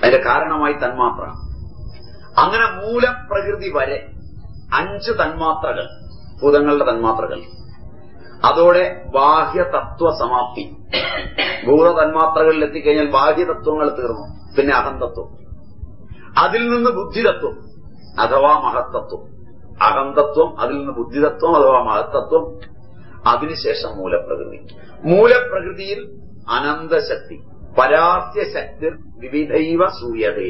അതിന്റെ കാരണമായി തന്മാത്ര അങ്ങനെ മൂലപ്രകൃതി വരെ അഞ്ച് തന്മാത്രകൾ ഭൂതങ്ങളുടെ തന്മാത്രകൾ അതോടെ ബാഹ്യ തത്വ സമാപ്തി ഭൂത തന്മാത്രകളിൽ എത്തിക്കഴിഞ്ഞാൽ ബാഹ്യ തത്വങ്ങൾ തീർന്നു പിന്നെ അഹന്തത്വം അതിൽ നിന്ന് ബുദ്ധിതത്വം അഥവാ മഹത്തത്വം അഹന്തത്വം അതിൽ നിന്ന് ബുദ്ധിതത്വം അഥവാ മഹത്തത്വം അതിനുശേഷം മൂലപ്രകൃതി മൂലപ്രകൃതിയിൽ അനന്തശക്തി പരാസ്യ ശക്തി വിവിധൈവ സൂയതേ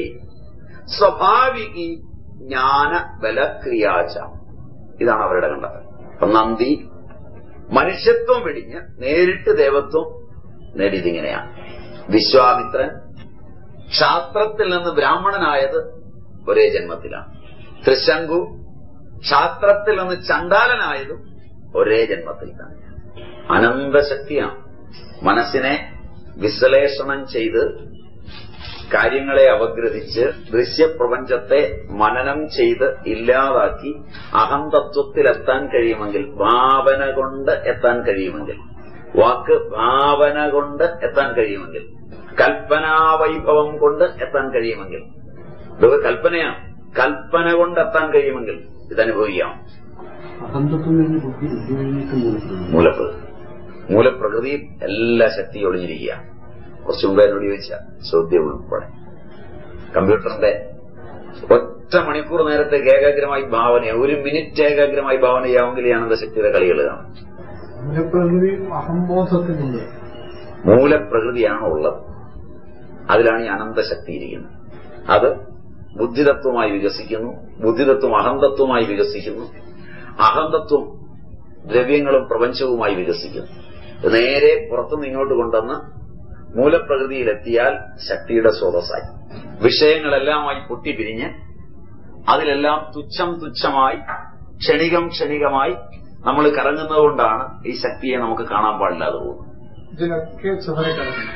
സ്വാഭാവികി ജ്ഞാന ബലക്രിയാച ഇതാണ് അവരുടെ കണ്ടെത്തൽ അപ്പൊ നന്ദി മനുഷ്യത്വം വെടിഞ്ഞ് നേരിട്ട് ദേവത്വം നേടിയതിങ്ങനെയാണ് വിശ്വാമിത്രൻ ക്ഷാത്രത്തിൽ നിന്ന് ബ്രാഹ്മണനായത് ഒരേ ജന്മത്തിലാണ് തൃശങ്കു ക്ഷാത്രത്തിൽ നിന്ന് ചണ്ടാലനായതും ഒരേ ജന്മത്തിൽ തന്നെ അനന്തശക്തിയാണ് മനസ്സിനെ വിശ്ലേഷണം ചെയ്ത് കാര്യങ്ങളെ അപഗ്രഥിച്ച് ദൃശ്യപ്രപഞ്ചത്തെ മനനം ചെയ്ത് ഇല്ലാതാക്കി അഹന്തത്വത്തിലെത്താൻ കഴിയുമെങ്കിൽ ഭാവന കൊണ്ട് എത്താൻ കഴിയുമെങ്കിൽ വാക്ക് ഭാവന കൊണ്ട് എത്താൻ കഴിയുമെങ്കിൽ കൽപ്പനാവൈഭവം കൊണ്ട് എത്താൻ കഴിയുമെങ്കിൽ ഇത് കൽപ്പനയാണ് കൽപ്പന കൊണ്ട് എത്താൻ കഴിയുമെങ്കിൽ ഇതനുഭവിക്കാം അഹന്തത്വം കഴിഞ്ഞ് ബുദ്ധി ബുദ്ധി കഴിഞ്ഞിട്ട് മൂലപ്രകൃതി മൂലപ്രകൃതി മൂലപ്രകൃതിയിൽ എല്ലാ ശക്തിയും ഒളിഞ്ഞിരിക്കുക കുറച്ചു മുമ്പ് എന്നോട് ചോദിച്ച ചോദ്യം ഉൾപ്പെടെ കമ്പ്യൂട്ടറിന്റെ ഒറ്റ മണിക്കൂർ നേരത്തേക്ക് ഏകാഗ്രമായി ഭാവന ഒരു മിനിറ്റ് ഏകാഗ്രമായി ഭാവന ചെയ്യാമെങ്കിൽ ഈ അനന്തശക്തിയുടെ കളികൾ കാണും മൂലപ്രകൃതി അഹംബോധത്തിനുണ്ട് മൂലപ്രകൃതിയാണ് ഉള്ളത് അതിലാണ് ഈ അനന്തശക്തി ഇരിക്കുന്നത് അത് ബുദ്ധിതത്വമായി വികസിക്കുന്നു ബുദ്ധിതത്വം അഹന്തത്വമായി വികസിക്കുന്നു അഹന്തത്വം ദ്രവ്യങ്ങളും പ്രപഞ്ചവുമായി വികസിക്കുന്നു ഇത് നേരെ പുറത്തുനിന്ന് ഇങ്ങോട്ട് കൊണ്ടുവന്ന് മൂലപ്രകൃതിയിലെത്തിയാൽ ശക്തിയുടെ സ്രോതസ്സായി വിഷയങ്ങളെല്ലാമായി പൊട്ടിപ്പിരിഞ്ഞ് അതിലെല്ലാം തുച്ഛം തുച്ഛമായി ക്ഷണികം ക്ഷണികമായി നമ്മൾ കറങ്ങുന്നതുകൊണ്ടാണ് ഈ ശക്തിയെ നമുക്ക് കാണാൻ പാടില്ലാതെ പോകുന്നത് ഇതിനൊക്കെ ചിതറിക്കിടക്കുന്നു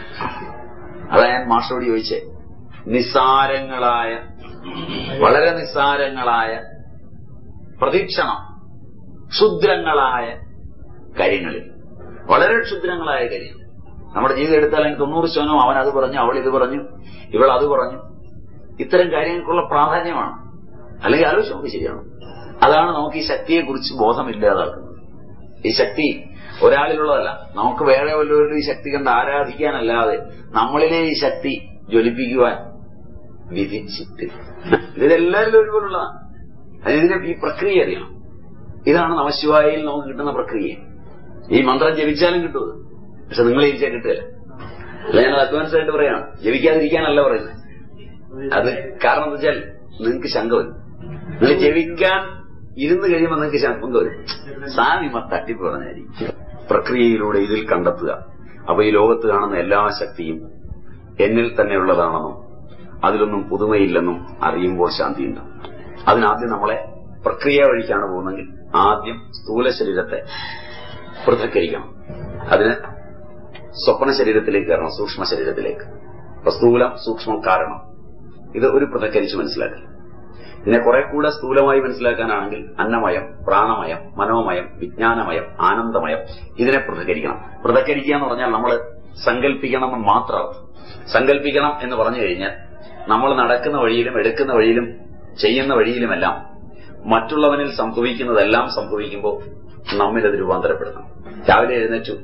അതാ ഞാൻ മാഷോട് ചോദിച്ചേ നിസ്സാരങ്ങളായ വളരെ നിസ്സാരങ്ങളായ പ്രതീക്ഷണം ക്ഷുദ്രങ്ങളായ കാര്യങ്ങളിൽ വളരെ ക്ഷുദ്രങ്ങളായ കാര്യങ്ങൾ നമ്മുടെ ജീവിതം എടുത്താൽ എനിക്ക് തൊണ്ണൂറ് ശതമാനം അവൻ അത് പറഞ്ഞു അവൾ ഇത് പറഞ്ഞു ഇവൾ അത് പറഞ്ഞു ഇത്തരം കാര്യങ്ങൾക്കുള്ള പ്രാധാന്യമാണ് അല്ലെങ്കിൽ ആലോചിച്ച് നമുക്ക് ശരിയാണ് അതാണ് നമുക്ക് ഈ ശക്തിയെക്കുറിച്ച് ബോധമില്ലാതാക്കുന്നത് ഈ ശക്തി ഒരാളിലുള്ളതല്ല നമുക്ക് വേറെ വല്ലവരുടെ ഈ ശക്തി കണ്ട് ആരാധിക്കാനല്ലാതെ നമ്മളിലെ ഈ ശക്തി ജ്വലിപ്പിക്കുവാൻ വിധിച്ചിട്ടില്ല ഇതെല്ലാവരിലും ഒരുപോലുള്ളതാണ് അതിനെ ഈ പ്രക്രിയ അറിയണം ഇതാണ് നമശിവായിൽ നമുക്ക് കിട്ടുന്ന പ്രക്രിയ ഈ മന്ത്രം ജപിച്ചാലും കിട്ടും അത്. പക്ഷെ നിങ്ങൾ ജപിച്ചാൽ കിട്ടില്ല അല്ല ഞാൻ അഡ്വാൻസ് ആയിട്ട് പറയാണ് ജപിക്കാതിരിക്കാനല്ല പറയുന്നത് അത് കാരണം എന്താ വെച്ചാൽ നിങ്ങൾക്ക് ശങ്ക വരും നിങ്ങൾ ജപിക്കാൻ ഇരുന്ന് കഴിയുമ്പോൾ നിങ്ങൾക്ക് ശങ്ക വരും സാമിമ തട്ടിപ്പ് പറഞ്ഞായിരിക്കും പ്രക്രിയയിലൂടെ ഇതിൽ കണ്ടെത്തുക അപ്പൊ ഈ ലോകത്ത് കാണുന്ന എല്ലാ ശക്തിയും എന്നിൽ തന്നെയുള്ളതാണെന്നും അതിലൊന്നും പുതുമയില്ലെന്നും അറിയുമ്പോൾ ശാന്തിയുണ്ട് അതിനാദ്യം നമ്മളെ പ്രക്രിയ വഴിക്കാണ് പോകുന്നതെങ്കിൽ ആദ്യം സ്ഥൂല ശരീരത്തെ പൃഥക്കരിക്കണം അതിന് സ്വപ്ന ശരീരത്തിലേക്ക് കയറണം സൂക്ഷ്മ ശരീരത്തിലേക്ക് അപ്പൊ സ്ഥൂലം സൂക്ഷ്മം കാരണം ഇത് ഒരു പൃഥക്കരിച്ച് മനസ്സിലാക്കൽ ഇതിനെ കുറെ കൂടെ സ്ഥൂലമായി മനസ്സിലാക്കാനാണെങ്കിൽ അന്നമയം പ്രാണമയം മനോമയം വിജ്ഞാനമയം ആനന്ദമയം ഇതിനെ പൃഥക്കരിക്കണം പൃഥക്കരിക്കുക എന്ന് പറഞ്ഞാൽ നമ്മൾ സങ്കല്പിക്കണം എന്ന് മാത്രം അർത്ഥം. സങ്കല്പിക്കണം എന്ന് പറഞ്ഞു കഴിഞ്ഞാൽ നമ്മൾ നടക്കുന്ന വഴിയിലും എടുക്കുന്ന വഴിയിലും ചെയ്യുന്ന വഴിയിലുമെല്ലാം മറ്റുള്ളവനിൽ സംഭവിക്കുന്നതെല്ലാം സംഭവിക്കുമ്പോൾ നമ്മിൽ അത് രൂപാന്തരപ്പെടണം രാവിലെ എഴുന്നേറ്റു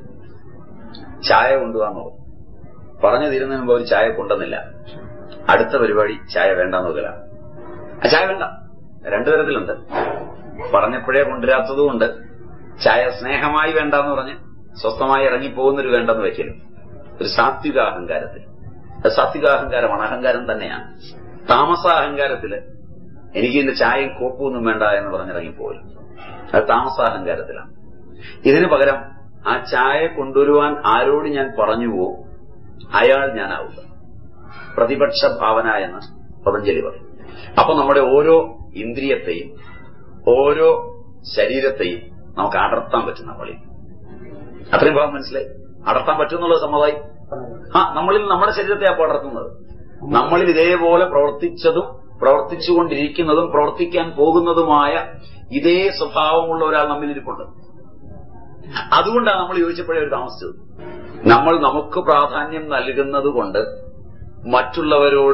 ചായ കൊണ്ടുപോകാൻ പറഞ്ഞു തീരുന്നതിന് മുമ്പ് ഒരു ചായ കൊണ്ടുവന്നില്ല അടുത്ത പരിപാടി ചായ വേണ്ടെന്ന് നോക്കലാണ് ആ ചായ വേണ്ട രണ്ടു തരത്തിലുണ്ട് പറഞ്ഞപ്പോഴേ കൊണ്ടുവരാത്തതുകൊണ്ട് ചായ സ്നേഹമായി വേണ്ടെന്ന് പറഞ്ഞ് സ്വസ്ഥമായി ഇറങ്ങിപ്പോകുന്നൊരു വേണ്ടെന്ന് വെക്കലും ഒരു സാത്വിക അഹങ്കാരത്തിൽ അത് സാത്വിക അഹങ്കാരമാണ് അഹങ്കാരം തന്നെയാണ് താമസാഹങ്കാരത്തില് എനിക്ക് ഇതിന്റെ ചായയും കോപ്പൊന്നും വേണ്ട എന്ന് പറഞ്ഞിറങ്ങിപ്പോലും അത് താമസാഹങ്കാരത്തിലാണ് ഇതിനു പകരം ആ ചായ കൊണ്ടുവരുവാൻ ആരോട് ഞാൻ പറഞ്ഞുവോ അയാൾ ഞാനാവുക പ്രതിപക്ഷ ഭാവന എന്ന് പതഞ്ജലി പറയും അപ്പൊ നമ്മുടെ ഓരോ ഇന്ദ്രിയത്തെയും ഓരോ ശരീരത്തെയും നമുക്ക് അടർത്താൻ പറ്റും നമ്മളിൽ അത്രയും ഭാഗം മനസ്സിലായി അടർത്താൻ പറ്റും എന്നുള്ളത് സമ്മതമായി ആ നമ്മളിൽ നമ്മുടെ ശരീരത്തെ അപ്പൊ അടർത്തുന്നത് നമ്മളിൽ ഇതേപോലെ പ്രവർത്തിച്ചതും പ്രവർത്തിച്ചുകൊണ്ടിരിക്കുന്നതും പ്രവർത്തിക്കാൻ പോകുന്നതുമായ ഇതേ സ്വഭാവമുള്ള ഒരാൾ നമ്മിൽ ഇരിപ്പുണ്ട് അതുകൊണ്ടാണ് നമ്മൾ ചോദിച്ചപ്പോഴേ ഒരു താമസിച്ചത് നമ്മൾ നമുക്ക് പ്രാധാന്യം നൽകുന്നത് കൊണ്ട് മറ്റുള്ളവരോട്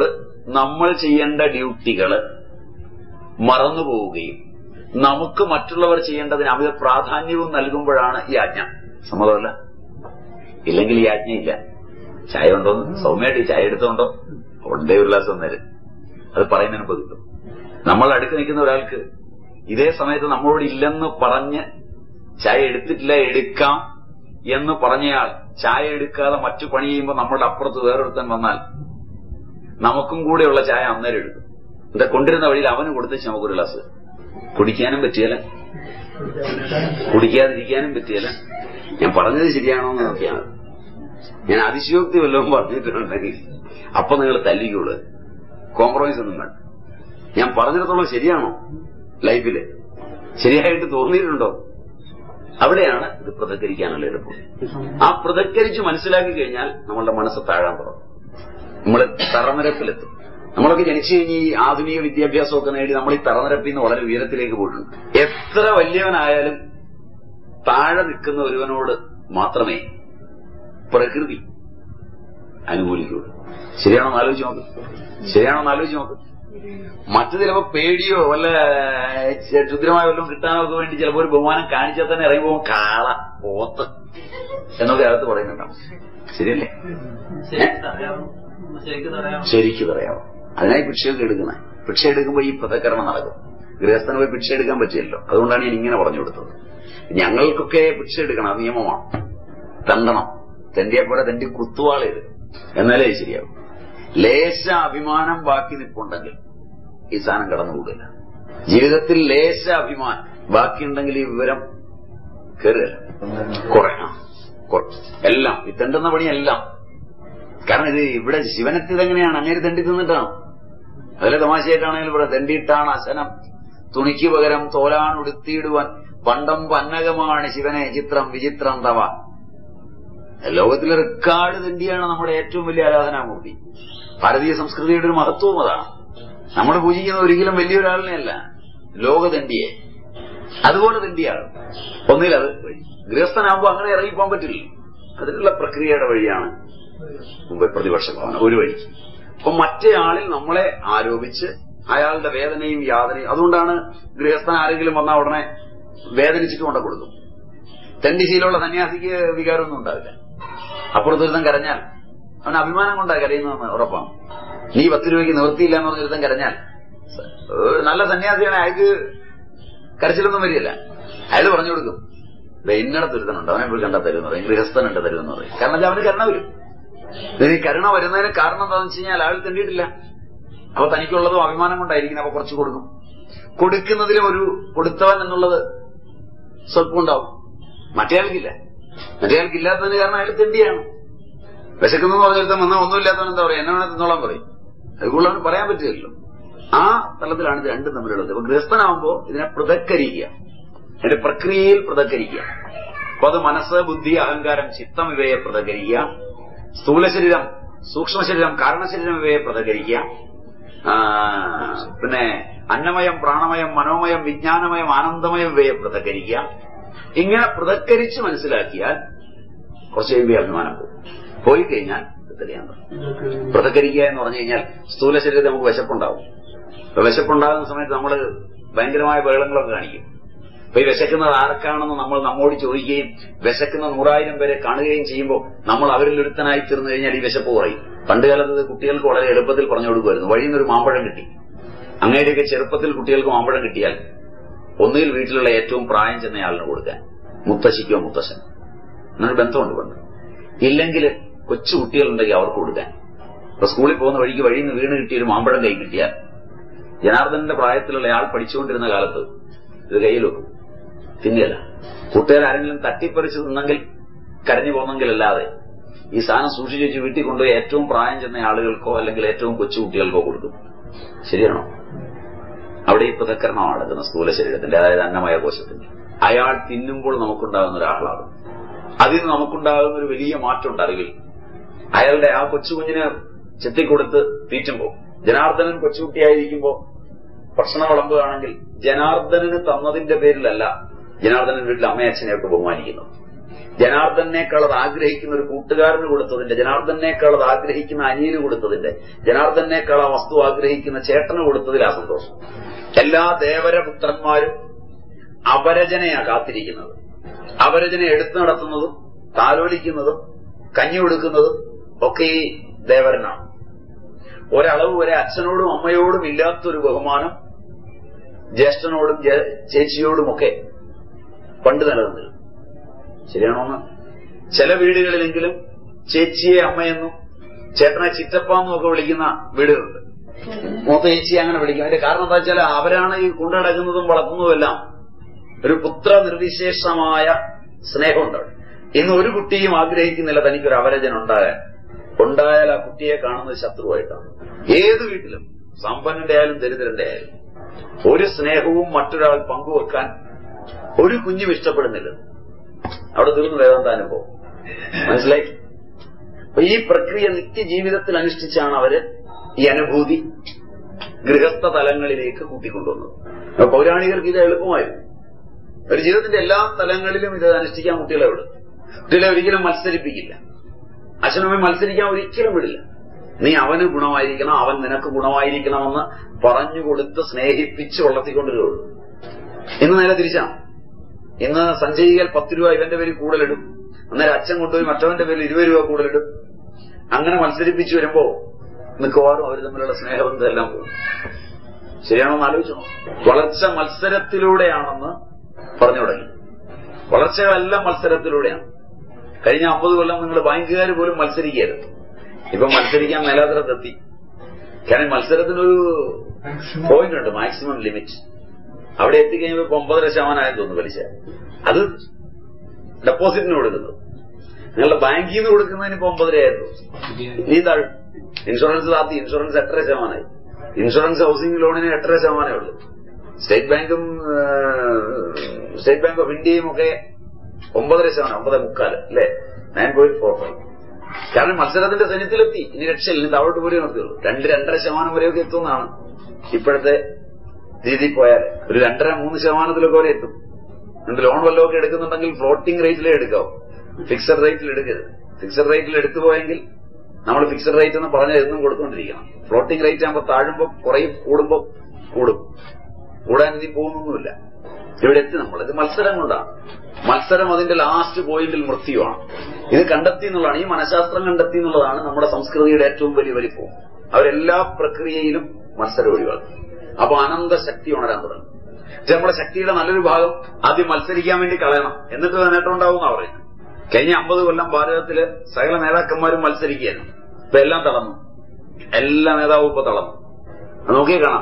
നമ്മൾ ചെയ്യേണ്ട ഡ്യൂട്ടികള് മറന്നു പോവുകയും നമുക്ക് മറ്റുള്ളവർ ചെയ്യേണ്ടതിന് അമിത പ്രാധാന്യവും നൽകുമ്പോഴാണ് ഈ ആജ്ഞ സമ്മതമല്ല ഇല്ലെങ്കിൽ ഈ ആജ്ഞയില്ല ചായ ഉണ്ടോ സൗമ്യമായിട്ട് ഈ ചായ എടുത്തോണ്ടോ ഉണ്ടേ ഒരു ഗ്ലാസ് തന്നേര് അത് പറയുന്നതിന് പതിക്കും നമ്മൾ അടുക്ക് നിൽക്കുന്ന ഒരാൾക്ക് ഇതേ സമയത്ത് നമ്മളോട് ഇല്ലെന്ന് പറഞ്ഞ് ചായ എടുത്തിട്ടില്ല എടുക്കാം എന്ന് പറഞ്ഞയാൾ ചായ എടുക്കാതെ മറ്റു പണി ചെയ്യുമ്പോൾ നമ്മുടെ അപ്പുറത്ത് വേറൊരുത്തൻ വന്നാൽ നമുക്കും കൂടെയുള്ള ചായ അന്നേരം എടുക്കും എന്താ കൊണ്ടിരുന്ന വഴിയിൽ അവന് കൊടുത്തേച്ച് നമുക്കൊരു ഗ്ലാസ് കുടിക്കാനും പറ്റിയല്ല കുടിക്കാതിരിക്കാനും പറ്റിയല്ല ഞാൻ പറഞ്ഞത് ശരിയാണോ എന്ന് നോക്കിയാണ് ഞാൻ അതിശയോക്തി വല്ലതും പറഞ്ഞിട്ടുണ്ടെങ്കിൽ അപ്പൊ നിങ്ങൾ തല്ലിക്കുള്ളൂ കോംപ്രമൈസ് ഒന്നും വേണ്ട ഞാൻ പറഞ്ഞിടത്തോളം ശരിയാണോ ലൈഫില് ശരിയായിട്ട് തോന്നിയിട്ടുണ്ടോ അവിടെയാണ് ഇത് പൃഥക്കരിക്കാനുള്ള എളുപ്പം ആ പൃഥക്കരിച്ച് മനസ്സിലാക്കി കഴിഞ്ഞാൽ നമ്മളുടെ മനസ്സ് താഴാൻ തുടങ്ങും നമ്മൾ തറനിരപ്പിലെത്തും നമ്മളൊക്കെ ജനിച്ചു കഴിഞ്ഞ് ഈ ആധുനിക വിദ്യാഭ്യാസമൊക്കെ നേടി നമ്മൾ ഈ തറനിരപ്പിൽ നിന്ന് വളരെ ഉയരത്തിലേക്ക് പോയിട്ടുണ്ട് എത്ര വലിയവനായാലും താഴെ നിൽക്കുന്ന ഒരുവനോട് മാത്രമേ പ്രകൃതി അനുകൂലിക്കുള്ളൂ ശരിയാണോ എന്ന് ആലോചിച്ച് നോക്ക് ശരിയാണോ എന്ന് ആലോചിച്ച് നോക്ക് മറ്റു ചിലപ്പോ പേടിയോ വല്ല ചെ- ക്ഷുദ്രമായ വല്ലതും കിട്ടാനോ ഒക്കെ വേണ്ടി ചിലപ്പോ ഒരു ബഹുമാനം കാണിച്ചാൽ തന്നെ ഇറങ്ങി പോകും കാള പോത്ത് എന്നൊക്കെ അകത്ത് പറയുന്നുണ്ടാവും ശരിയല്ലേ ശരിക്ക് പറയാമോ അതിനായി ഭിക്ഷയൊക്കെ എടുക്കുന്നത് ഭിക്ഷ എടുക്കുമ്പോൾ ഈ പഥക്കരണം നടക്കും ഗൃഹസ്ഥന് പോയി ഭിക്ഷ എടുക്കാൻ പറ്റില്ലല്ലോ അതുകൊണ്ടാണ് ഞാൻ ഇങ്ങനെ പറഞ്ഞു കൊടുത്തത് ഞങ്ങൾക്കൊക്കെ ഭിക്ഷ എടുക്കണം അത് നിയമമാണ് തണ്ടണം തെണ്ടിയെ പോലെ തെണ്ടി കുത്തുവാളെഴുത് എന്നാലേ ഇത് ശരിയാവും ലേശ അഭിമാനം ബാക്കി നിൽപ്പുണ്ടെങ്കിൽ ഈ സാധനം കടന്നുകൂടില്ല ജീവിതത്തിൽ ലേശ അഭിമാനം ബാക്കിയുണ്ടെങ്കിൽ ഈ വിവരം കയറുകയല്ല കുറെ ആ, കുറെ. എല്ലാം ഈ തെണ്ടുന്ന പണിയെല്ലാം കാരണം ഇത് ഇവിടെ ശിവനെത്തിയത് എങ്ങനെയാണ് അങ്ങനെ തെണ്ടി തിന്നിട്ടാണ് അതിലെ തമാശയായിട്ടാണെങ്കിൽ ഇവിടെ തെണ്ടിയിട്ടാണ് അശനം തുണിക്ക് പകരം തോലാൻ ഉടുത്തിയിടുവാൻ പണ്ടം പന്നകമാണ് ശിവനെ ചിത്രം വിചിത്രം തവ ലോകത്തിലെ റെക്കാർഡ് തെണ്ടിയാണ് നമ്മുടെ ഏറ്റവും വലിയ ആരാധനാമൂർത്തി ഭാരതീയ സംസ്കൃതിയുടെ ഒരു മഹത്വവും അതാണ് നമ്മൾ പൂജിക്കുന്ന ഒരിക്കലും വലിയൊരാളിനെയല്ല ലോകതെണ്ടിയെ അതുപോലെ തെണ്ടിയാണ് ഒന്നിലത് വഴി ഗൃഹസ്ഥനാകുമ്പോൾ അങ്ങനെ ഇറങ്ങിപ്പോകാൻ പറ്റില്ല അതിനുള്ള പ്രക്രിയയുടെ വഴിയാണ് മുമ്പ് പ്രതിപക്ഷ ഭാവന ഒരു വഴി അപ്പൊ മറ്റേ ആളിൽ നമ്മളെ ആരോപിച്ച് അയാളുടെ വേദനയും യാതനയും അതുകൊണ്ടാണ് ഗൃഹസ്ഥൻ ആരെങ്കിലും വന്നാൽ ഉടനെ വേദനിച്ചിട്ട് കൊണ്ട കൊടുക്കും തെണ്ടിശീലമുള്ള സന്യാസിക്ക് വികാരമൊന്നും ഉണ്ടാവില്ല അപ്പുറത്തൊരുത്തൻ കരഞ്ഞാൽ അവൻ അഭിമാനം കൊണ്ടാ കരയുന്നതെന്ന് ഉറപ്പാണ് നീ പത്ത് രൂപയ്ക്ക് നിവൃത്തിയില്ല എന്ന് പറഞ്ഞൊരുത്തൻ കരഞ്ഞാൽ ഏഹ് നല്ല സന്യാസിയാണ് അയാൾക്ക് കരച്ചിലൊന്നും വരികയില്ല അയാൾ പറഞ്ഞു കൊടുക്കും ദേ ഇന്നടത്തൊരുത്തനുണ്ട് അവനെ പോയി കണ്ടാ തരുമെന്ന് പറയും ഗൃഹസ്ഥനുണ്ട് തരുമെന്ന് പറയും കാരണം വെച്ചാൽ അവന് കരുണ വരും ഇതിന് കരുണ വരുന്നതിന് കാരണം എന്താണെന്ന് വെച്ച് കഴിഞ്ഞാൽ അയാൾ തെണ്ടിയിട്ടില്ല അപ്പൊ തനിക്കുള്ളതും അഭിമാനം കൊണ്ടായിരിക്കും അപ്പൊ കുറച്ച് കൊടുക്കും കൊടുക്കുന്നതിലും ഒരു കൊടുത്തവൻ എന്നുള്ളത് സ്വല്പം ഉണ്ടാവും മറ്റേയാൾക്കില്ല മറ്റേയാൾക്ക് ഇല്ലാത്തതിന് കാരണം അയാൾ തെണ്ടിയാണ് വിശക്കുന്നു പറഞ്ഞിടത്ത് വന്നാൽ ഒന്നുമില്ലാത്തവൻ എന്താ പറയാ എന്നെ വേണേ തിന്നോളാൻ പറയും അതുകൊണ്ട് അവന് പറയാൻ പറ്റില്ലല്ലോ ആ തലത്തിലാണ് ഇത് രണ്ടും തമ്മിലുള്ളത് അപ്പൊ ഗൃഹസ്ഥനാവുമ്പോ ഇതിനെ പൃഥക്കരിക്കുക അതിന്റെ പ്രക്രിയയിൽ പൃഥക്കരിക്കുക അപ്പൊ അത് മനസ്സ് ബുദ്ധി അഹങ്കാരം ചിത്തം ഇവയെ പൃഥക്കരിക്കുക സ്ഥൂല ശരീരം സൂക്ഷ്മ ശരീരം കാരണശരീരം ഇവയെ പൃഥക്കരിക്കുക ആ, പിന്നെ അന്നമയം പ്രാണമയം മനോമയം വിജ്ഞാനമയം ആനന്ദമയം ഇവയെ പൃഥക്കരിക്കുക ഇങ്ങനെ പൃഥക്കരിച്ച് മനസ്സിലാക്കിയാൽ കുറച്ച് കഴിയുമ്പോൾ അഭിമാനം പോകും പോയി കഴിഞ്ഞാൽ തെളിയാൻ തുടങ്ങും പൃഥക്കരിക്കുക എന്ന് പറഞ്ഞു കഴിഞ്ഞാൽ സ്ഥൂല ശരീരത്തിൽ നമുക്ക് വിശപ്പുണ്ടാവും അപ്പൊ വിശപ്പുണ്ടാകുന്ന സമയത്ത് നമ്മൾ ഭയങ്കരമായ ബഹളങ്ങളൊക്കെ കാണിക്കും അപ്പൊ ഈ വിശക്കുന്നത് ആർക്കാണെന്ന് നമ്മൾ നമ്മോട് ചോദിക്കുകയും വിശക്കുന്ന നൂറായിരം പേരെ കാണുകയും ചെയ്യുമ്പോൾ നമ്മൾ അവരിൽ ഒരുത്തനായി തീർന്നു കഴിഞ്ഞാൽ ഈ വിശപ്പ് കുറയും പണ്ട് കാലത്ത് കുട്ടികൾക്ക് വളരെ എളുപ്പത്തിൽ പറഞ്ഞു കൊടുക്കുമായിരുന്നു വഴിയിൽ നിന്ന് ഒരു മാമ്പഴം കിട്ടി അങ്ങനെയൊക്കെ ചെറുപ്പത്തിൽ കുട്ടികൾക്ക് മാമ്പഴം കിട്ടിയാൽ ഒന്നുകിൽ വീട്ടിലുള്ള ഏറ്റവും പ്രായം ചെന്നയാളിന് കൊടുക്കാൻ മുത്തശ്ശിക്കോ മുത്തശ്ശൻ എന്നൊരു ബന്ധമുണ്ട് പണ്ട് ഇല്ലെങ്കിൽ കൊച്ചു കുട്ടികളുണ്ടെങ്കിൽ അവർക്ക് കൊടുക്കാൻ ഇപ്പൊ സ്കൂളിൽ പോകുന്ന വഴിക്ക് വഴിയിൽ നിന്ന് വീണ് കിട്ടിയ ഒരു മാമ്പഴം കൈ കിട്ടിയാൽ ജനാർദ്ദനന്റെ പ്രായത്തിലുള്ള ആൾ പഠിച്ചുകൊണ്ടിരുന്ന കാലത്ത് ഇത് കയ്യിൽ വെക്കും തിന്നില്ല കൂട്ടുകാർ ആരെങ്കിലും തട്ടിപ്പറിച്ച് തിന്നെങ്കിൽ കരഞ്ഞു പോന്നെങ്കിലല്ലാതെ ഈ സാധനം സൂക്ഷിച്ചു വെച്ച് വീട്ടിൽ കൊണ്ടുപോയി ഏറ്റവും പ്രായം ചെന്ന ആളുകൾക്കോ അല്ലെങ്കിൽ ഏറ്റവും കൊച്ചു കുട്ടികൾക്കോ കൊടുക്കും ശരിയാണോ അവിടെ ഈ പൃഥക്കരണമാണ് നടക്കുന്ന സ്ഥൂല ശരീരത്തിന്റെ അതായത് അന്നമയ കോശത്തിന്റെ അയാൾ തിന്നുമ്പോൾ നമുക്കുണ്ടാകുന്ന ഒരു ആഹ്ലാദം അതിൽ നിന്ന് നമുക്കുണ്ടാകുന്ന ഒരു വലിയ മാറ്റമുണ്ട് അറിവിൽ അയാളുടെ ആ കൊച്ചുകുഞ്ഞിന് ചെത്തിക്കൊടുത്ത് തീറ്റുമ്പോ ജനാർദ്ദനൻ കൊച്ചുകുട്ടിയായിരിക്കുമ്പോ ഭക്ഷണം വിളമ്പുകയാണെങ്കിൽ ജനാർദ്ദനന് തന്നതിന്റെ പേരിലല്ല ജനാർദ്ദനൻ വീട്ടിൽ അമ്മയച്ഛനെയൊക്കെ ബഹുമാനിക്കുന്നു ജനാർദ്ദനേക്കാൾ അത് ആഗ്രഹിക്കുന്ന ഒരു കൂട്ടുകാരന് കൊടുത്തതിന്റെ ജനാർദ്ദനേക്കാൾ അത് ആഗ്രഹിക്കുന്ന അനിയന് കൊടുത്തതിന്റെ ജനാർദ്ദനേക്കാൾ ആ വസ്തു ആഗ്രഹിക്കുന്ന ചേട്ടന് കൊടുത്തതിലാ സന്തോഷം എല്ലാ ദേവരപുത്രന്മാരും അപരജനയാ കാത്തിരിക്കുന്നത് അപരജനെ എടുത്തു നടത്തുന്നതും താലോലിക്കുന്നതും കഞ്ഞി കൊടുക്കുന്നതും ഒക്കെ ഈ ദേവരനാണ് ഒരളവ് വരെ അച്ഛനോടും അമ്മയോടും ഇല്ലാത്തൊരു ബഹുമാനം ജ്യേഷ്ഠനോടും ജേ- ചേച്ചിയോടുമൊക്കെ പണ്ട് നിലനിന്നിരുന്നു ശരിയാണോന്ന് ചില വീടുകളിലെങ്കിലും ചേച്ചിയെ അമ്മയെന്നും ചേട്ടനെ ചിറ്റപ്പാന്നും ഒക്കെ വിളിക്കുന്ന വീടുകളുണ്ട് മൂത്ത ചേച്ചി അങ്ങനെ വിളിക്കും അതിന്റെ കാരണം എന്താ വെച്ചാൽ അവരാണ് ഈ കൊണ്ടുനടക്കുന്നതും വളർത്തുന്നതുമെല്ലാം ഒരു പുത്ര നിർവിശേഷമായ സ്നേഹമുണ്ട് അവിടെ ഇന്ന് ഒരു കുട്ടിയും ആഗ്രഹിക്കുന്നില്ല തനിക്കൊരു അവരജൻ ഉണ്ടാകാൻ ഉണ്ടായാൽ ആ കുട്ടിയെ കാണുന്നത് ശത്രുവായിട്ടാണ് ഏത് വീട്ടിലും സമ്പന്നന്റെ ആയാലും ദരിദ്രന്റെ ആയാലും ഒരു സ്നേഹവും മറ്റൊരാൾ പങ്കുവെക്കാൻ ഒരു കുഞ്ഞും ഇഷ്ടപ്പെടുന്നില്ല അവിടെ തീർന്നു വേദാന്താനുഭവം മനസ്സിലായി അപ്പൊ ഈ പ്രക്രിയ നിത്യജീവിതത്തിൽ അനുഷ്ഠിച്ചാണ് അവര് ഈ അനുഭൂതി ഗൃഹസ്ഥ തലങ്ങളിലേക്ക് കൂട്ടിക്കൊണ്ടുവന്നത് അപ്പൊ പൗരാണികർക്ക് ഇത് എളുപ്പമായിരുന്നു ഒരു ജീവിതത്തിന്റെ എല്ലാ തലങ്ങളിലും ഇത് അനുഷ്ഠിക്കാൻ കുട്ടികളെ വിടും കുട്ടികളെ ഒരിക്കലും മത്സരിപ്പിക്കില്ല അച്ഛനമ്മയും മത്സരിക്കാൻ ഒരിക്കലും വിടില്ല നീ അവന് ഗുണമായിരിക്കണം അവൻ നിനക്ക് ഗുണമായിരിക്കണമെന്ന് പറഞ്ഞു കൊടുത്ത് സ്നേഹിപ്പിച്ച് വളർത്തിക്കൊണ്ടിരുള്ളൂ ഇന്ന് നേരെ തിരിച്ചാണ് ഇന്ന് സഞ്ചയിക്കാൻ പത്ത് രൂപ ഇവന്റെ പേരിൽ കൂടുതലിടും അന്നേരം അച്ഛൻ കൊണ്ടുപോയി മറ്റവന്റെ പേരിൽ ഇരുപത് രൂപ കൂടുതലിടും അങ്ങനെ മത്സരിപ്പിച്ച് വരുമ്പോ മിക്കവാറും അവർ തമ്മിലുള്ള സ്നേഹബന്ധം എല്ലാം പോകും ശരിയാണോ എന്ന് ആലോചിച്ചോ വളർച്ച മത്സരത്തിലൂടെയാണെന്ന് പറഞ്ഞു തുടങ്ങി വളർച്ചകളെല്ലാം മത്സരത്തിലൂടെയാണ് കഴിഞ്ഞ അമ്പത് കൊല്ലം നിങ്ങൾ ബാങ്കുകാർ പോലും മത്സരിക്കരുത് ഇപ്പൊ മത്സരിക്കാൻ മേലാത്തരത്തെത്തി കാരണം മത്സരത്തിനൊരു പോയിന്റ് ഉണ്ട് മാക്സിമം ലിമിറ്റ് അവിടെ എത്തിക്കഴിഞ്ഞപ്പോ ഇപ്പൊ ഒമ്പതര ശതമാനമായെന്ന് തോന്നുന്നു പലിശ അത് ഡെപ്പോസിറ്റിന് കൊടുക്കുന്നത് നിങ്ങളുടെ ബാങ്കിൽ നിന്ന് കൊടുക്കുന്നതിന് ഇപ്പൊ ഒമ്പതരയായിരുന്നു നീ താഴെ ഇൻഷുറൻസ് താത്തി ഇൻഷുറൻസ് എട്ടര ശതമാനമായി ഇൻഷുറൻസ് ഹൗസിംഗ് ലോണിന് എട്ടര ശതമാനമേ ഉള്ളൂ സ്റ്റേറ്റ് ബാങ്കും സ്റ്റേറ്റ് ബാങ്ക് ഓഫ് ഇന്ത്യയും ഒക്കെ ഒമ്പതര ശതമാനം ഒമ്പത് മുക്കാല് അല്ലെ നയൻ പോയിന്റ് ഫോർ ഫൈവ് കാരണം മത്സരത്തിന്റെ സൈന്യത്തിലെത്തി ഇനി രക്ഷയില്ല ഇനി താഴോട്ട് പോലും നിർത്തിയുള്ളൂ രണ്ട് രണ്ടര ശതമാനം വരെയൊക്കെ എത്തുന്നതാണ് ഇപ്പോഴത്തെ രീതിയിൽ പോയാൽ ഒരു രണ്ടര മൂന്ന് ശതമാനത്തിലൊക്കെ വരെ എത്തും എന്നിട്ട് ലോൺ വല്ലതൊക്കെ എടുക്കുന്നുണ്ടെങ്കിൽ ഫ്ലോട്ടിംഗ് റേറ്റിലേ എടുക്കാവൂ ഫിക്സഡ് റേറ്റിൽ എടുക്കരുത് ഫിക്സഡ് റേറ്റിൽ എടുത്തു പോയെങ്കിൽ നമ്മൾ ഫിക്സഡ് റേറ്റ് എന്ന് പറഞ്ഞ എന്നും കൊടുത്തുകൊണ്ടിരിക്കണം ഫ്ലോട്ടിംഗ് റേറ്റ് ആകുമ്പോൾ താഴുമ്പോൾ കുറയും കൂടുമ്പോൾ കൂടും കൂടാൻ ഇനി പോകുന്നൊന്നുമില്ല ഇവിടെ എത്തി നമ്മൾ ഇത് മത്സരം കൊണ്ടാണ് മത്സരം അതിന്റെ ലാസ്റ്റ് പോയിന്റിൽ മൃത്യുവാണ് ഇത് കണ്ടെത്തി എന്നുള്ളതാണ് ഈ മനഃശാസ്ത്രം കണ്ടെത്തി എന്നുള്ളതാണ് നമ്മുടെ സംസ്കൃതിയുടെ ഏറ്റവും വലിയ വലിപ്പം അവരെല്ലാ പ്രക്രിയയിലും മത്സരം ഒഴിവാക്കി അപ്പൊ അനന്ത ശക്തി ഉണരാൻ തുടങ്ങും പക്ഷെ നമ്മുടെ ശക്തിയുടെ നല്ലൊരു ഭാഗം ആദ്യം മത്സരിക്കാൻ വേണ്ടി കളയണം എന്നിട്ട് നേട്ടം ഉണ്ടാവും എന്നാ പറയുന്നത് കഴിഞ്ഞ അമ്പത് കൊല്ലം ഭാരതത്തില് സകല നേതാക്കന്മാരും മത്സരിക്കുകയായിരുന്നു ഇപ്പൊ എല്ലാം തളർന്നു എല്ലാ നേതാവും ഇപ്പൊ തളർന്നു അത് നോക്കിയേ കാണാം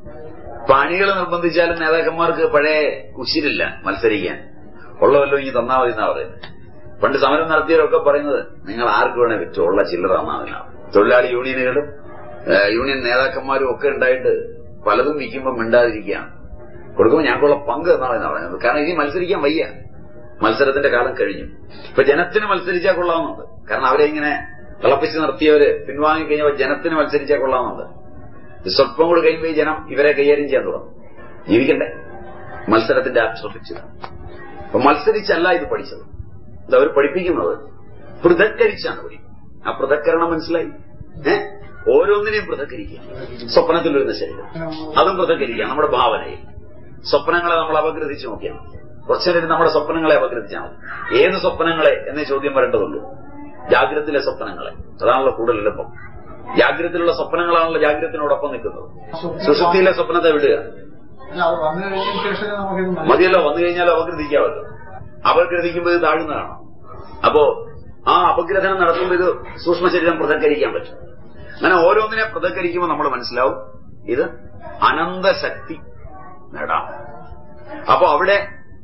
പണികൾ നിർബന്ധിച്ചാലും നേതാക്കന്മാർക്ക് പഴയ ഉശിരില്ല മത്സരിക്കാൻ ഉള്ള വല്ലതും ഇനി തന്നാ മതി എന്നാ പറയുന്നത് പണ്ട് സമരം നടത്തിയവരൊക്കെ പറയുന്നത് നിങ്ങൾ ആർക്ക് വേണേ പറ്റും ഉള്ള ചില്ലറ തന്നാ മതി എന്നാണ്. തൊഴിലാളി യൂണിയനുകളും ഏഹ്, യൂണിയൻ നേതാക്കന്മാരും ഒക്കെ ഉണ്ടായിട്ട് പലതും വിൽക്കുമ്പോൾ മിണ്ടാതിരിക്കുകയാണ് കൊടുക്കുമ്പോൾ ഞങ്ങൾക്കുള്ള പങ്ക് എന്നാണ് എന്നാ പറയുന്നത് കാരണം ഇനി മത്സരിക്കാൻ വയ്യ മത്സരത്തിന്റെ കാലം കഴിഞ്ഞു ഇപ്പൊ ജനത്തിന് മത്സരിച്ചാൽ കൊള്ളാവുന്നുണ്ട് കാരണം അവരെ ഇങ്ങനെ തിളപ്പിച്ച് നിർത്തിയവര് പിൻവാങ്ങി കഴിഞ്ഞപ്പോൾ ജനത്തിന് മത്സരിച്ചാൽ കൊള്ളാവുന്നുണ്ട് ഇത് സ്വല്പം കൂടി കഴിയുമ്പോൾ ഈ ജനം ഇവരെ കൈകാര്യം ചെയ്യാൻ തുടങ്ങും ജീവിക്കണ്ടേ മത്സരത്തിന്റെ ആക്ഷേപിച്ചത് അപ്പൊ മത്സരിച്ചല്ല ഇത് പഠിച്ചത് ഇത് അവർ പഠിപ്പിക്കുന്നത് പൃഥക്കരിച്ചാണ് പഠിക്കുന്നത് ആ പൃഥക്കരണം മനസ്സിലായി ഏ ഓരോന്നിനെയും പൃഥക്കരിക്കുക സ്വപ്നത്തിൽ വരുന്ന ശരീരം അതും പൃഥക്കരിക്കുക നമ്മുടെ ഭാവനയിൽ സ്വപ്നങ്ങളെ നമ്മൾ അപഗ്രഥിച്ച് നോക്കിയാൽ മതി. കുറച്ചു നേരം നമ്മുടെ സ്വപ്നങ്ങളെ അപഗ്രഥിച്ചാൽ മതി ഏത് സ്വപ്നങ്ങളെ എന്നേ ചോദ്യം വരേണ്ടതുള്ളൂ ജാഗ്രതത്തിലെ സ്വപ്നങ്ങളെ അതാണല്ലോ കൂടുതൽ എളുപ്പം ജാഗ്രതത്തിലുള്ള സ്വപ്നങ്ങളാണല്ലോ ജാഗ്രതത്തിനോടൊപ്പം നിൽക്കുന്നത് സുഷുപ്തിയിലെ സ്വപ്നത്തെ വിടുക അല്ല അത് വന്നു കഴിഞ്ഞതിന് ശേഷം നമുക്കിത് മനസ്സിലാക്കാം. മതിയല്ലോ വന്നു കഴിഞ്ഞാൽ അപഗ്രഥിക്കാമല്ലോ അപഗ്രഥിക്കുമ്പോൾ ഇത് താഴുന്നതാണ് അപ്പോ ആ അപഗ്രഥനം നടത്തുമ്പോൾ ഇത് സൂക്ഷ്മ ശരീരം പൃഥക്കരിക്കാൻ പറ്റും അങ്ങനെ ഓരോന്നിനെ പൃഥക്കരിക്കുമ്പോൾ നമ്മൾ മനസ്സിലാവും ഇത് അനന്തശക്തി നേടാം അപ്പോ അവിടെ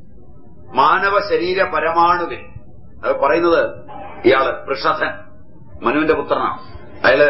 മാനവ ശരീര പരമാണുവിൽ അത് പറയുന്നത് ഇയാള് വൃഷധൻ മനുവിന്റെ പുത്രനാണ് അയാള്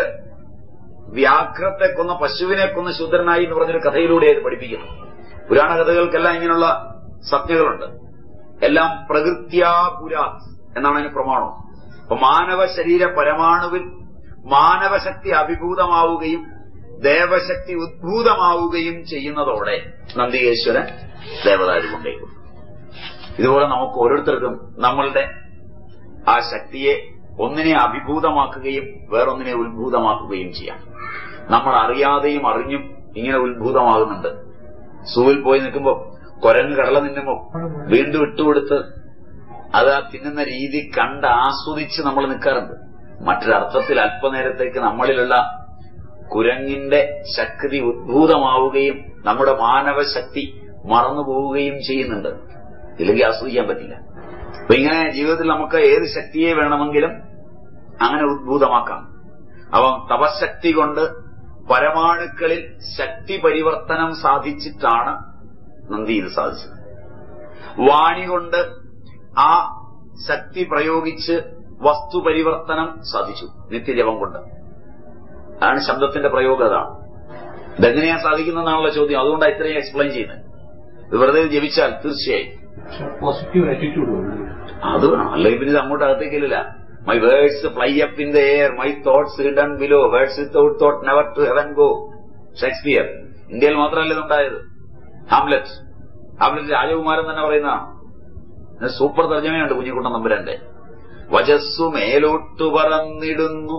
വ്യാഘ്രത്തെ കൊന്ന പശുവിനെ കൊന്ന ശൂദ്രനായി എന്ന് പറഞ്ഞൊരു കഥയിലൂടെ ഇത് പഠിപ്പിക്കുന്നു പുരാണ കഥകൾക്കെല്ലാം ഇങ്ങനെയുള്ള സത്യങ്ങളുണ്ട് എല്ലാം പ്രകൃത്യാ പുരാത് എന്നാണ് അതിന് പ്രമാണം അപ്പൊ മാനവ ശരീര പരമാണുവിൽ മാനവശക്തി അഭിഭൂതമാവുകയും ദേവശക്തി ഉദ്ഭൂതമാവുകയും ചെയ്യുന്നതോടെ നന്ദികേശ്വരൻ ദേവതാരി കൊണ്ടേക്കും ഇതുപോലെ നമുക്ക് ഓരോരുത്തർക്കും നമ്മളുടെ ആ ശക്തിയെ ഒന്നിനെ അഭിഭൂതമാക്കുകയും വേറൊന്നിനെ ഉത്ഭൂതമാക്കുകയും ചെയ്യാം നമ്മൾ അറിയാതെയും അറിഞ്ഞും ഇങ്ങനെ ഉത്ഭൂതമാകുന്നുണ്ട് സൂവിൽ പോയി നിൽക്കുമ്പോ കുരങ്ങ് കടല തിന്നുമ്പോ വീണ്ടും ഇട്ടുകൊടുത്ത് അത് ആ തിന്നുന്ന രീതി കണ്ട് ആസ്വദിച്ച് നമ്മൾ നിൽക്കാറുണ്ട് മറ്റൊരർത്ഥത്തിൽ അല്പനേരത്തേക്ക് നമ്മളിലുള്ള കുരങ്ങിന്റെ ശക്തി ഉദ്ഭൂതമാവുകയും നമ്മുടെ മാനവശക്തി മറന്നു പോവുകയും ചെയ്യുന്നുണ്ട് ഇല്ലെങ്കിൽ ആസ്വദിക്കാൻ പറ്റില്ല അപ്പൊ ഇങ്ങനെ ജീവിതത്തിൽ നമുക്ക് ഏത് ശക്തിയെ വേണമെങ്കിലും അങ്ങനെ ഉദ്ഭൂതമാക്കാം അവൻ തപശക്തി കൊണ്ട് പരമാണുക്കളിൽ ശക്തി പരിവർത്തനം സാധിച്ചിട്ടാണ് നന്ദി ഇത് സാധിച്ചത് വാണി കൊണ്ട് ആ ശക്തി പ്രയോഗിച്ച് വസ്തു പരിവർത്തനം സാധിച്ചു നിത്യജപം കൊണ്ട് അതാണ് ശബ്ദത്തിന്റെ പ്രയോഗം അതാണ് ഇതെങ്ങനെയാ സാധിക്കുന്നതെന്നാണല്ലോ ചോദ്യം അതുകൊണ്ടാണ് ഇത്രയും എക്സ്പ്ലെയിൻ ചെയ്യുന്നത് ഇത് വെറുതെ ജപിച്ചാൽ തീർച്ചയായും പോസിറ്റീവ് ആറ്റിറ്റ്യൂഡ് വേണം അത് വേണം അല്ലെങ്കിൽ പിന്നെ ഇത് അങ്ങോട്ട് അകത്തേക്കില്ല my words fly up in the air my thoughts remain below words without thought never to heaven go Shakespeare ഇന്ത്യയിൽ മാത്രമല്ല ഇതുണ്ടായത് ഹാംലെറ്റ് ഹാംലെറ്റ് രാജകുമാരൻ തന്നെ പറയുന്നതാണ് സൂപ്പർ തർജ്ജമയുണ്ട് കുഞ്ഞിക്കുട്ടൻ നമ്പുരാന്റെ വജസ്സു മേലോട്ടു പറന്നിടുന്നു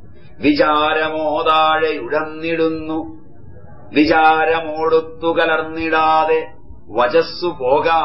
വിചാരമോതാഴെ ഉഴന്നിടുന്നു വിചാരമോടുത്തു കലർന്നിടാതെ വജസ്സു പോകാ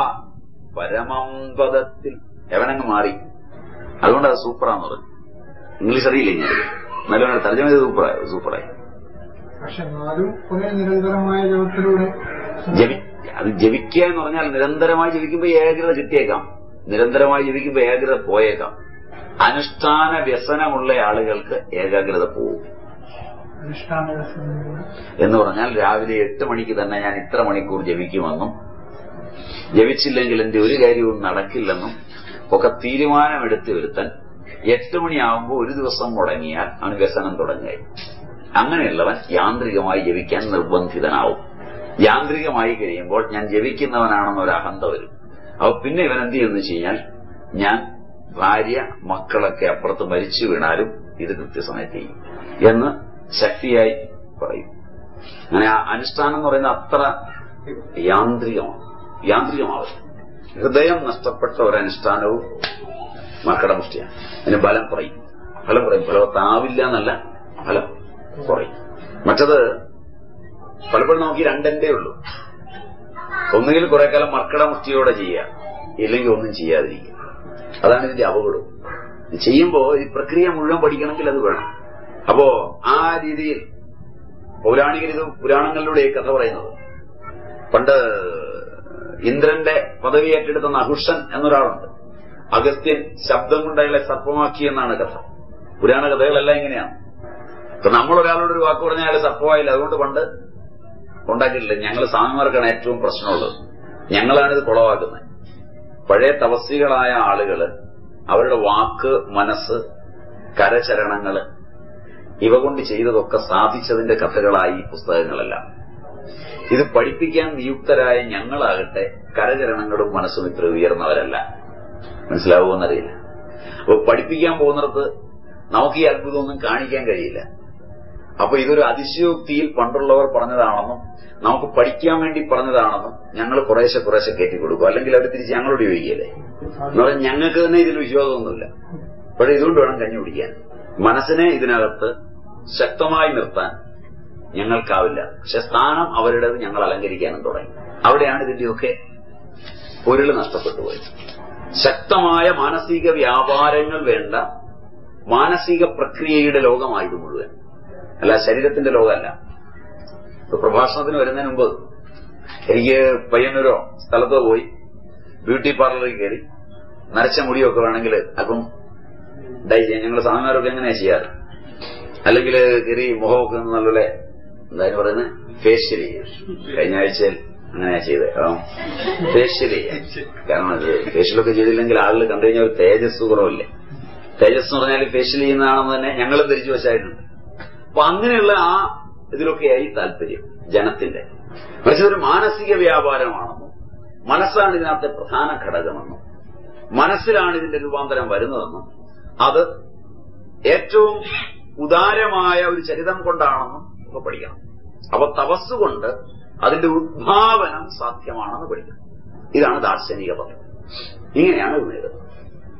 പരമം പദത്തിൽ എവനങ്ങ് മാറി അതുകൊണ്ട് അത് സൂപ്പറാന്ന് പറഞ്ഞു ഇംഗ്ലീഷ് അറിയില്ല ഞാൻ നല്ലവണ്ണം തർജ്ജമ ചെയ്ത് സൂപ്പറായി സൂപ്പറായി പക്ഷെ എന്നാലും കുറെ നിരന്തരമായ ജപത്തിലൂടെ ജപി അത് ജപിക്കുക എന്ന് പറഞ്ഞാൽ നിരന്തരമായി ജപിക്കുമ്പോൾ ഏകാഗ്രത കിട്ടിയേക്കാം നിരന്തരമായി ജപിക്കുമ്പോൾ ഏകാഗ്രത പോയേക്കാം അനുഷ്ഠാന വ്യസനമുള്ള ആളുകൾക്ക് ഏകാഗ്രത പോവും അനുഷ്ഠാന ദിവസങ്ങളിലൂടെ എന്ന് പറഞ്ഞാൽ രാവിലെ എട്ട് മണിക്ക് തന്നെ ഞാൻ ഇത്ര മണിക്കൂർ ജപിക്കുമെന്നും ജപിച്ചില്ലെങ്കിൽ എന്റെ ഒരു കാര്യവും നടക്കില്ലെന്നും ഒക്കെ തീരുമാനമെടുത്ത് വരുത്താൻ എട്ട് മണിയാവുമ്പോൾ ഒരു ദിവസം മുടങ്ങിയാൽ അവന് വ്യസനം തുടങ്ങുകയും അങ്ങനെയുള്ളവൻ യാന്ത്രികമായി ജപിക്കാൻ നിർബന്ധിതനാവും യാന്ത്രികമായി കഴിയുമ്പോൾ ഞാൻ ജപിക്കുന്നവനാണെന്ന് ഒരു അഹന്ത വരും അപ്പൊ പിന്നെ ഇവൻ എന്ത് ചെയ്യുന്നു വെച്ച് കഴിഞ്ഞാൽ ഞാൻ ഭാര്യ മക്കളൊക്കെ അപ്പുറത്ത് മരിച്ചു വീണാലും ഇത് കൃത്യസമയത്ത് ചെയ്യും എന്ന് ശക്തിയായി പറയും അങ്ങനെ ആ അനുഷ്ഠാനം എന്ന് പറയുന്നത് അത്ര യാന്ത്രികമാണ് യാന്ത്രികമാവും ഹൃദയം നഷ്ടപ്പെട്ട ഒരു അനുഷ്ഠാനവും മക്കടമുഷ്ടിയാണ് അതിന് ബലം കുറയും ഫലം കുറയും ഫലവത്താവില്ല എന്നല്ല ഫലം കുറയും മറ്റത് പലപ്പോഴും നമുക്ക് ഈ രണ്ടെന്തേ ഉള്ളൂ ഒന്നുകിൽ കുറെ കാലം മർക്കടമുഷ്ടിയോടെ ചെയ്യുക ഇല്ലെങ്കിൽ ഒന്നും ചെയ്യാതിരിക്കുക അതാണ് ഇതിന്റെ അപകടം ഇത് ചെയ്യുമ്പോ ഈ പ്രക്രിയ മുഴുവൻ പഠിക്കണമെങ്കിൽ അത് വേണം അപ്പോ ആ രീതിയിൽ പൗരാണികർ ഇത് പുരാണങ്ങളിലൂടെ ഈ കഥ പറയുന്നത് പണ്ട് ഇന്ദ്രന്റെ പദവി ഏറ്റെടുത്ത നഹുഷൻ എന്നൊരാളുണ്ട് അഗസ്ത്യൻ ശബ്ദം കൊണ്ട് അയാളെ സർപ്പമാക്കി എന്നാണ് കഥ പുരാണ കഥകളെല്ലാം ഇങ്ങനെയാണ് ഇപ്പൊ നമ്മൾ ഒരാളോട് ഒരു വാക്ക് പറഞ്ഞാൽ അയാൾ സർപ്പമായില്ല അതുകൊണ്ട് പണ്ട് ഉണ്ടാക്കിയിട്ടില്ല ഞങ്ങൾ സ്വാമിമാർക്കാണ് ഏറ്റവും പ്രശ്നമുള്ളത് ഞങ്ങളാണിത് കുളവാക്കുന്നത് പഴയ തപസ്വികളായ ആളുകള് അവരുടെ വാക്ക് മനസ്സ് കരചരണങ്ങള് ഇവ കൊണ്ട് ചെയ്തതൊക്കെ സാധിച്ചതിന്റെ കഥകളായി ഈ പുസ്തകങ്ങളെല്ലാം ഇത് പഠിപ്പിക്കാൻ നിയുക്തരായ ഞങ്ങളാകട്ടെ കരചരണങ്ങളും മനസ്സും ഇത്ര ഉയർന്നവരല്ല മനസ്സിലാവുമെന്നറിയില്ല അപ്പൊ പഠിപ്പിക്കാൻ പോകുന്നിടത്ത് നമുക്ക് ഈ അത്ഭുതമൊന്നും കാണിക്കാൻ കഴിയില്ല അപ്പൊ ഇതൊരു അതിശയോക്തിയിൽ പണ്ടുള്ളവർ പറഞ്ഞതാണെന്നും നമുക്ക് പഠിക്കാൻ വേണ്ടി പറഞ്ഞതാണെന്നും ഞങ്ങൾ കുറേശ്ശെ കുറേശ്ശെ കയറ്റി കൊടുക്കും അല്ലെങ്കിൽ അവർ തിരിച്ച് ഞങ്ങളോട് ചോദിക്കുകയല്ലേ എന്ന് പറഞ്ഞാൽ ഞങ്ങൾക്ക് തന്നെ ഇതിൽ വിശ്വാസമൊന്നുമില്ല പക്ഷെ ഇതുകൊണ്ട് വേണം കഞ്ഞി കുടിക്കാൻ മനസ്സിനെ ഇതിനകത്ത് ശക്തമായി നിർത്താൻ ഞങ്ങൾക്കാവില്ല പക്ഷെ സ്ഥാനം അവരുടേത് ഞങ്ങൾ അലങ്കരിക്കാനും തുടങ്ങി അവിടെയാണ് ഇതിന്റെയൊക്കെ പൊരുൾ നഷ്ടപ്പെട്ടു പോയത് ശക്തമായ മാനസിക വ്യാപാരങ്ങൾ വേണ്ട മാനസിക പ്രക്രിയയുടെ ലോകമായത് മുഴുവൻ അല്ല ശരീരത്തിന്റെ ലോകമല്ല ഇപ്പൊ പ്രഭാഷണത്തിന് വരുന്നതിന് മുമ്പ് എനിക്ക് പയ്യന്നൂരോ സ്ഥലത്തോ പോയി ബ്യൂട്ടി പാർലറിൽ കയറി നരച്ച മുടിയൊക്കെ വേണമെങ്കിൽ അപ്പം ഡൈ ചെയ്യാം ഞങ്ങൾ സാധനമാരൊക്കെ എങ്ങനെയാ ചെയ്യാറ് അല്ലെങ്കിൽ കയറി മുഖമൊക്കെ നല്ലപോലെ എന്തായാലും പറയുന്നത് ഫേഷ്യൽ ചെയ്യും കഴിഞ്ഞ ആഴ്ചയിൽ അങ്ങനെയാ ചെയ്തത് ഫേഷ്യൽ ചെയ്യാം കാരണം അത് ഫേഷ്യലൊക്കെ ചെയ്തില്ലെങ്കിൽ ആളുകൾ കണ്ടു കഴിഞ്ഞാൽ ഒരു തേജസ് കുറവില്ലേ തേജസ് എന്ന് പറഞ്ഞാൽ ഫേഷ്യൽ ചെയ്യുന്നതാണെന്ന് തന്നെ ഞങ്ങളും ധരിച്ചു വച്ചായിട്ടുണ്ട് അപ്പൊ അങ്ങനെയുള്ള ആ ഇതിലൊക്കെയായി താല്പര്യം ജനത്തിന്റെ പക്ഷെ ഒരു മാനസിക വ്യാപാരമാണെന്നും മനസ്സാണ് ഇതിനകത്തെ പ്രധാന ഘടകമെന്നും മനസ്സിലാണ് ഇതിന്റെ രൂപാന്തരം വരുന്നതെന്നും അത് ഏറ്റവും ഉദാരമായ ഒരു ചരിതം കൊണ്ടാണെന്നും ഒക്കെ പഠിക്കണം അപ്പൊ തപസ്സുകൊണ്ട് അതിന്റെ ഉദ്ഭാവനം സാധ്യമാണെന്ന് പഠിക്കണം ഇതാണ് ദാർശനിക പദം ഇങ്ങനെയാണ് ഇത് നേടുന്നത്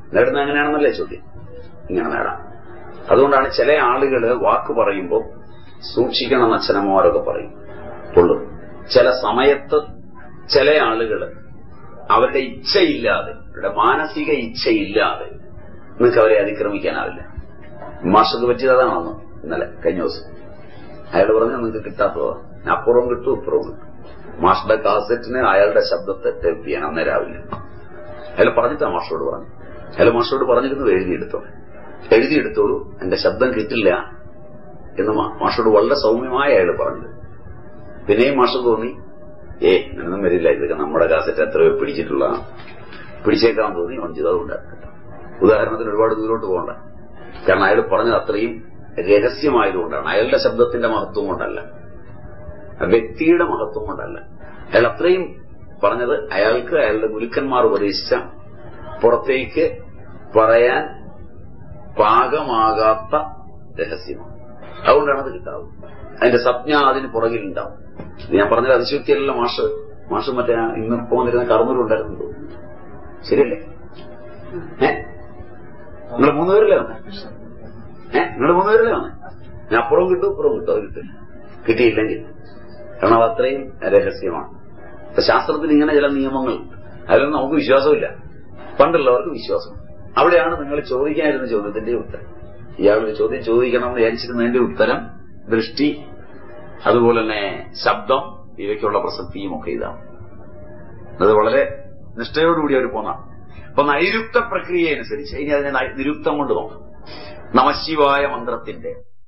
നേടുന്നത് എങ്ങനെയാണെന്നല്ലേ ചോദ്യം ഇങ്ങനെ നേടാം അതുകൊണ്ടാണ് ചില ആളുകള് വാക്ക് പറയുമ്പോൾ സൂക്ഷിക്കണം അച്ഛനമ്മമാരൊക്കെ പറയും പൊള്ളും ചില സമയത്ത് ചില ആളുകള് അവരുടെ ഇച്ഛയില്ലാതെ അവരുടെ മാനസിക ഇച്ഛയില്ലാതെ നിങ്ങൾക്ക് അവരെ അതിക്രമിക്കാനാവില്ല മാഷക്ക് പറ്റിയത് അതാണ് അന്ന് ഇന്നലെ കഴിഞ്ഞ ദിവസം അയാൾ പറഞ്ഞു നിങ്ങൾക്ക് കിട്ടാത്തതാ അപ്പുറവും കിട്ടും ഇപ്പുറവും കിട്ടും മാഷുടെ കാസറ്റിന് അയാളുടെ ശബ്ദത്തെ ടൈപ്പ് ചെയ്യാൻ അന്നേ രാവിലെ അയാൾ പറഞ്ഞിട്ടാ മാഷോട് പറഞ്ഞു അയാൾ മാഷോട് പറഞ്ഞിരുന്നു എഴുതിയെടുത്തോ എഴുതിയെടുത്തോളൂ എന്റെ ശബ്ദം കിട്ടില്ല എന്ന് മാ- മാഷോട് വളരെ സൗമ്യമായ അയാൾ പറഞ്ഞത് പിന്നെയും മാഷ് തോന്നി ഏ ഇങ്ങനൊന്നും വരില്ല ഇതൊക്കെ നമ്മുടെ കാസറ്റ് എത്രയോ പിടിച്ചിട്ടുള്ളതാണ് പിടിച്ചേക്കാൻ തോന്നി ഓൺ ചെയ്ത് അതുകൊണ്ടാണ് ഉദാഹരണത്തിന് ഒരുപാട് ദൂരോട്ട് പോകണ്ട കാരണം അയാൾ പറഞ്ഞത് അത്രയും രഹസ്യമായതുകൊണ്ടാണ് അയാളുടെ ശബ്ദത്തിന്റെ മഹത്വം കൊണ്ടല്ല ആ വ്യക്തിയുടെ മഹത്വം കൊണ്ടല്ല അയാൾ അത്രയും പറഞ്ഞത് അയാൾക്ക് അയാളുടെ ഗുരുക്കന്മാർ ഉപദേശിച്ച പുറത്തേക്ക് പറയാൻ പാകമാകാത്ത രഹസ്യമാണ് അതുകൊണ്ടാണ് അത് കിട്ടാവുന്നത് അതിന്റെ സംജ്ഞ അതിന് പുറകിലുണ്ടാവും ഇത് ഞാൻ പറഞ്ഞത് അതിശക്തിയല്ല മാഷ് മാഷ് മറ്റേ ആ ഇന്ന് പോന്നിരുന്ന കർമ്മൂരുണ്ടായിരുന്നു തോന്നുന്നു ശരിയല്ലേ ഏ നിങ്ങൾ മൂന്നുപേരല്ലേ വന്നേ ഏ നിങ്ങൾ മൂന്നുപേരല്ലേ വന്നേ ഞാൻ അപ്പുറം കിട്ടും ഇപ്പുറം കിട്ടും അത് കിട്ടില്ല കിട്ടിയില്ലെങ്കിൽ കാരണം അത് അത്രയും രഹസ്യമാണ് ഇപ്പൊ ശാസ്ത്രത്തിൽ ഇങ്ങനെ ചില നിയമങ്ങൾ അതിലൊന്നും നമുക്ക് വിശ്വാസമില്ല പണ്ടുള്ളവർക്ക് വിശ്വാസം അവിടെയാണ് നിങ്ങൾ ചോദിക്കാനിരുന്ന ചോദ്യത്തിന്റെ ഉത്തരം ഇയാളൊരു ചോദ്യം ചോദിക്കണം എന്ന് വിചാരിച്ചിരുന്നതിന്റെ ഉത്തരം ദൃഷ്ടി അതുപോലെ തന്നെ ശബ്ദം ഇവയ്ക്കുള്ള പ്രസക്തിയും ഒക്കെ ഇതാണ് അത് വളരെ നിഷ്ഠയോടുകൂടി അവർ പോന്നാണ് അപ്പൊ നൈരുക്ത പ്രക്രിയ അനുസരിച്ച് ഇനി അതിനെ നൈ- നിരുക്തം കൊണ്ട് നോക്കാം നമശിവായ മന്ത്രത്തിന്റെ